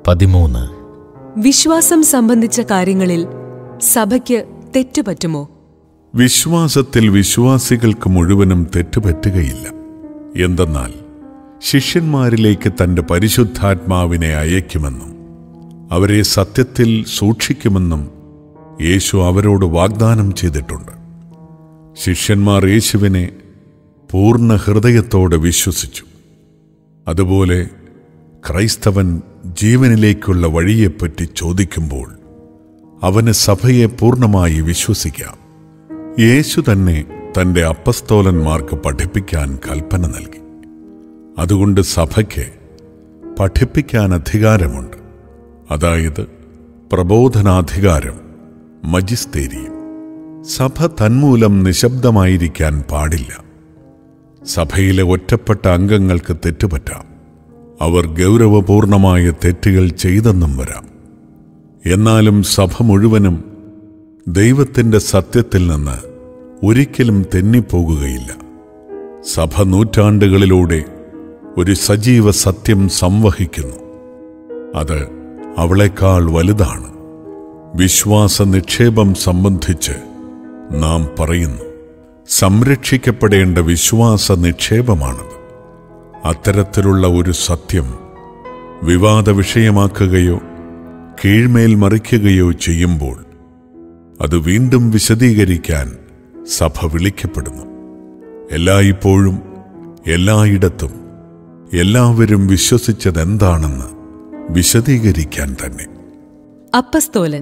പതിമൂന്ന് വിശ്വാസം സംബന്ധിച്ച കാര്യങ്ങളിൽ സഭയ്ക്ക് തെറ്റുപറ്റുമോ വിശ്വാസത്തിൽ വിശ്വാസികൾക്ക് മുഴുവനും തെറ്റുപറ്റുകയില്ല എന്തെന്നാൽ ശിഷ്യന്മാരിലേക്ക് തന്റെ പരിശുദ്ധാത്മാവിനെ അയക്കുമെന്നും അവരെ സത്യത്തിൽ സൂക്ഷിക്കുമെന്നും യേശു അവരോട് വാഗ്ദാനം ചെയ്തിട്ടുണ്ട് ശിഷ്യന്മാർ യേശുവിനെ പൂർണ്ണ ഹൃദയത്തോടെ വിശ്വസിച്ചു അതുപോലെ ക്രൈസ്തവൻ ജീവനിലേക്കുള്ള വഴിയെപ്പറ്റി ചോദിക്കുമ്പോൾ അവന് സഭയെ പൂർണ്ണമായി വിശ്വസിക്കാം യേശു തന്നെ തന്റെ അപ്പസ്തോലന്മാർക്ക് പഠിപ്പിക്കാൻ കൽപ്പന നൽകി അതുകൊണ്ട് സഭയ്ക്ക് പഠിപ്പിക്കാൻ അധികാരമുണ്ട് അതായത് പ്രബോധനാധികാരം മജിസ്തേരിയും സഭ തന്മൂലം നിശബ്ദമായിരിക്കാൻ പാടില്ല സഭയിലെ ഒറ്റപ്പെട്ട അംഗങ്ങൾക്ക് തെറ്റുപറ്റാം അവർ ഗൗരവപൂർണമായ തെറ്റുകൾ ചെയ്തെന്നും വരാം എന്നാലും സഭ മുഴുവനും ദൈവത്തിന്റെ സത്യത്തിൽ നിന്ന് ഒരിക്കലും തെന്നിപ്പോകുകയില്ല സഭ നൂറ്റാണ്ടുകളിലൂടെ ഒരു സജീവ സത്യം സംവഹിക്കുന്നു അത് അവളെക്കാൾ വലുതാണ് വിശ്വാസ നിക്ഷേപം സംബന്ധിച്ച് നാം പറയുന്നു സംരക്ഷിക്കപ്പെടേണ്ട വിശ്വാസ നിക്ഷേപമാണത് അത്തരത്തിലുള്ള ഒരു സത്യം വിവാദ വിഷയമാക്കുകയോ കീഴ്മേൽ മറിക്കുകയോ ചെയ്യുമ്പോൾ അത് വീണ്ടും വിശദീകരിക്കാൻ സഭ വിളിക്കപ്പെടുന്നു എല്ലായ്പ്പോഴും എല്ലായിടത്തും എല്ലാവരും വിശ്വസിച്ചതെന്താണെന്ന് വിശദീകരിക്കാൻ തന്നെ അപ്പസ്തോലൻ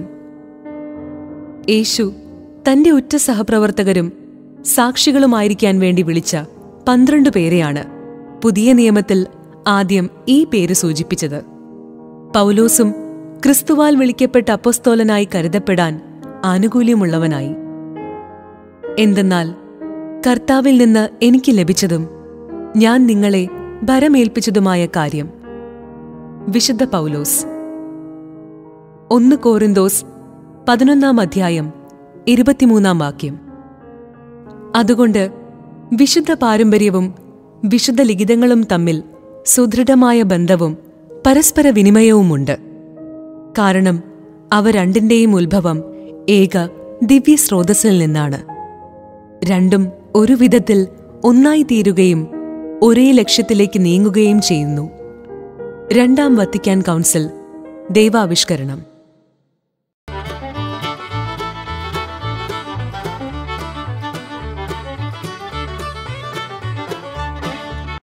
യേശു തന്റെ ഉറ്റ സഹപ്രവർത്തകരും സാക്ഷികളുമായിരിക്കാൻ വേണ്ടി വിളിച്ച പന്ത്രണ്ട് പേരെയാണ് പുതിയ നിയമത്തിൽ ആദ്യം ഈ പേര് സൂചിപ്പിച്ചത് പൗലോസും ക്രിസ്തുവാൽ വിളിക്കപ്പെട്ട അപ്പസ്തോലനായി കരുതപ്പെടാൻ ആനുകൂല്യമുള്ളവനായി എന്തെന്നാൽ കർത്താവിൽ നിന്ന് എനിക്ക് ലഭിച്ചതും ഞാൻ നിങ്ങളെ ഭരമേൽപ്പിച്ചതുമായ കാര്യം വിശുദ്ധ പൗലോസ് ഒന്ന് കോറിന്തോസ് പതിനൊന്നാം അധ്യായം ഇരുപത്തിമൂന്നാം വാക്യം അതുകൊണ്ട് വിശുദ്ധ പാരമ്പര്യവും വിശുദ്ധ ലിഖിതങ്ങളും തമ്മിൽ സുദൃഢമായ ബന്ധവും പരസ്പര വിനിമയവുമുണ്ട് കാരണം അവ രണ്ടിന്റെയും ഉത്ഭവം ഏക ദിവ്യ സ്രോതസ്സിൽ നിന്നാണ് രണ്ടും ഒരു വിധത്തിൽ ഒന്നായി തീരുകയും ഒരേ ലക്ഷ്യത്തിലേക്ക് നീങ്ങുകയും ചെയ്യുന്നു രണ്ടാം വത്തിക്കാൻ കൗൺസിൽ ദൈവാവിഷ്കരണം